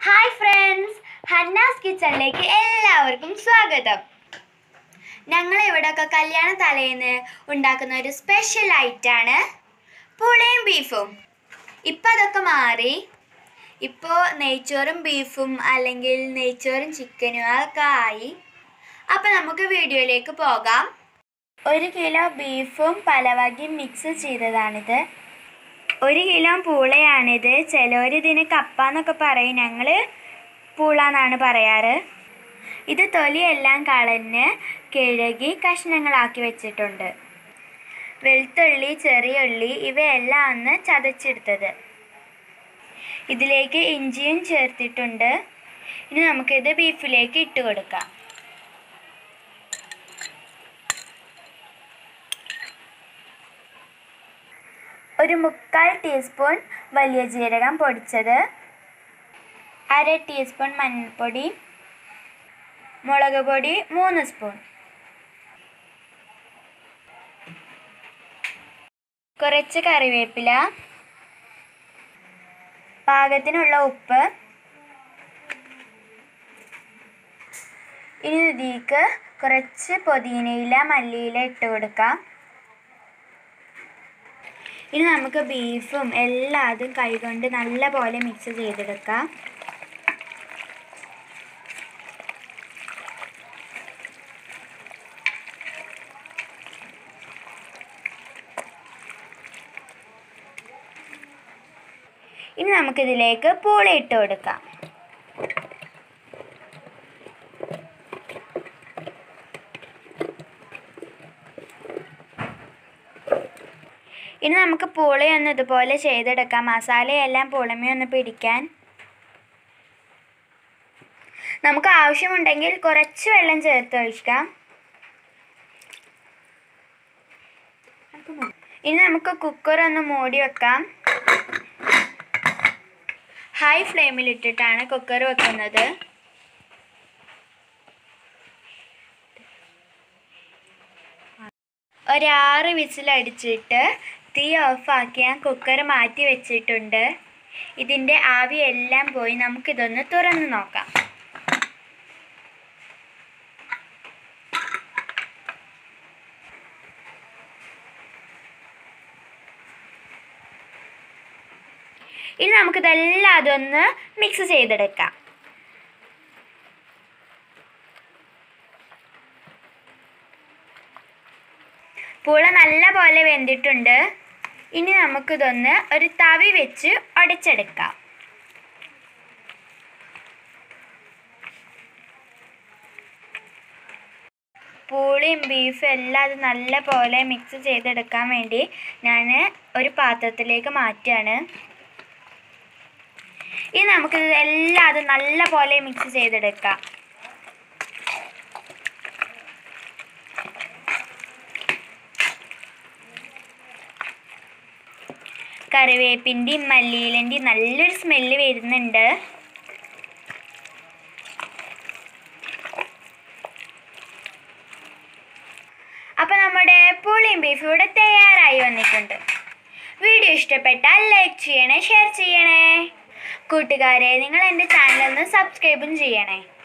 hi friends ഹന്നാസ് കിച്ചണിലേക്ക് എല്ലാവർക്കും സ്വാഗതം ഞങ്ങൾ ഇവിടെയൊക്കെ കല്യാണ തലേന്ന് ഉണ്ടാക്കുന്ന ഒരു സ്പെഷ്യൽ ഐറ്റാണ് പുളയും ബീഫും ഇപ്പം അതൊക്കെ മാറി ഇപ്പോൾ നെയ്ച്ചോറും ബീഫും അല്ലെങ്കിൽ നെയ്ച്ചോറും ചിക്കനും അതൊക്കെ ആയി അപ്പം നമുക്ക് വീഡിയോയിലേക്ക് പോകാം ഒരു കിലോ ബീഫും പലവകയും മിക്സ് ചെയ്തതാണിത് ഒരു കിലോ പൂളയാണിത് ചിലവർ ഇതിന് കപ്പ എന്നൊക്കെ പറയും ഞങ്ങൾ പൂള എന്നാണ് പറയാറ് ഇത് തൊലിയെല്ലാം കളഞ്ഞ് കിഴകി കഷ്ണങ്ങളാക്കി വെച്ചിട്ടുണ്ട് വെളുത്തുള്ളി ചെറിയ ഉള്ളി ഇവയെല്ലാം ഒന്ന് ചതച്ചെടുത്തത് ഇതിലേക്ക് ഇഞ്ചിയും ചേർത്തിട്ടുണ്ട് ഇനി നമുക്കിത് ബീഫിലേക്ക് ഇട്ട് കൊടുക്കാം ഒരു മുക്കാൽ ടീസ്പൂൺ വലിയ ജീരകം പൊടിച്ചത് അര ടീസ്പൂൺ മഞ്ഞൾപ്പൊടി മുളക് പൊടി മൂന്ന് സ്പൂൺ കുറച്ച് കറിവേപ്പില പാകത്തിനുള്ള ഉപ്പ് ഇനി ഇതിലേക്ക് കുറച്ച് പുതിനയില മല്ലിയില ഇട്ട് കൊടുക്കാം ഇനി നമുക്ക് ബീഫും എല്ലാം അതും കൈകൊണ്ട് നല്ല പോലെ മിക്സ് ചെയ്തെടുക്കാം ഇനി നമുക്കിതിലേക്ക് പൂള ഇട്ട് കൊടുക്കാം ഇനി നമുക്ക് പൂളയൊന്ന് ഇതുപോലെ ചെയ്തെടുക്കാം മസാലയെല്ലാം പുളമയൊന്ന് പിടിക്കാൻ നമുക്ക് ആവശ്യമുണ്ടെങ്കിൽ കുറച്ച് വെള്ളം ചേർത്ത് ഒഴിക്കാം ഇനി നമുക്ക് കുക്കർ ഒന്ന് മൂടി വെക്കാം ഹൈ ഫ്ലെയിമിൽ ഇട്ടിട്ടാണ് കുക്കർ വെക്കുന്നത് ഒരാറ് വിസിലടിച്ചിട്ട് തീ ഓഫാക്കി ഞാൻ കുക്കർ മാറ്റി വെച്ചിട്ടുണ്ട് ഇതിൻ്റെ ആവി എല്ലാം പോയി നമുക്കിതൊന്ന് തുറന്ന് നോക്കാം ഇനി നമുക്കിതെല്ലാം അതൊന്ന് മിക്സ് ചെയ്തെടുക്കാം പുള നല്ല പോലെ വെന്തിട്ടുണ്ട് ഇനി നമുക്കിതൊന്ന് ഒരു തവി വെച്ച് ഉടച്ചെടുക്കാം പൂളിയും ബീഫും എല്ലാം അത് നല്ല പോലെ മിക്സ് ചെയ്തെടുക്കാൻ വേണ്ടി ഞാൻ ഒരു പാത്രത്തിലേക്ക് മാറ്റുകയാണ് ഇനി നമുക്കിത് എല്ലാം അത് നല്ല പോലെ മിക്സ് ചെയ്തെടുക്കാം കറിവേപ്പിൻ്റെയും മല്ലിയിലൻ്റെയും നല്ലൊരു സ്മെല്ല് വരുന്നുണ്ട് അപ്പോൾ നമ്മുടെ പുളിയും ബീഫും ഇവിടെ തയ്യാറായി വന്നിട്ടുണ്ട് വീഡിയോ ഇഷ്ടപ്പെട്ടാൽ ലൈക്ക് ചെയ്യണേ ഷെയർ ചെയ്യണേ കൂട്ടുകാരെ നിങ്ങൾ എൻ്റെ ചാനൽ ഒന്ന് സബ്സ്ക്രൈബും ചെയ്യണേ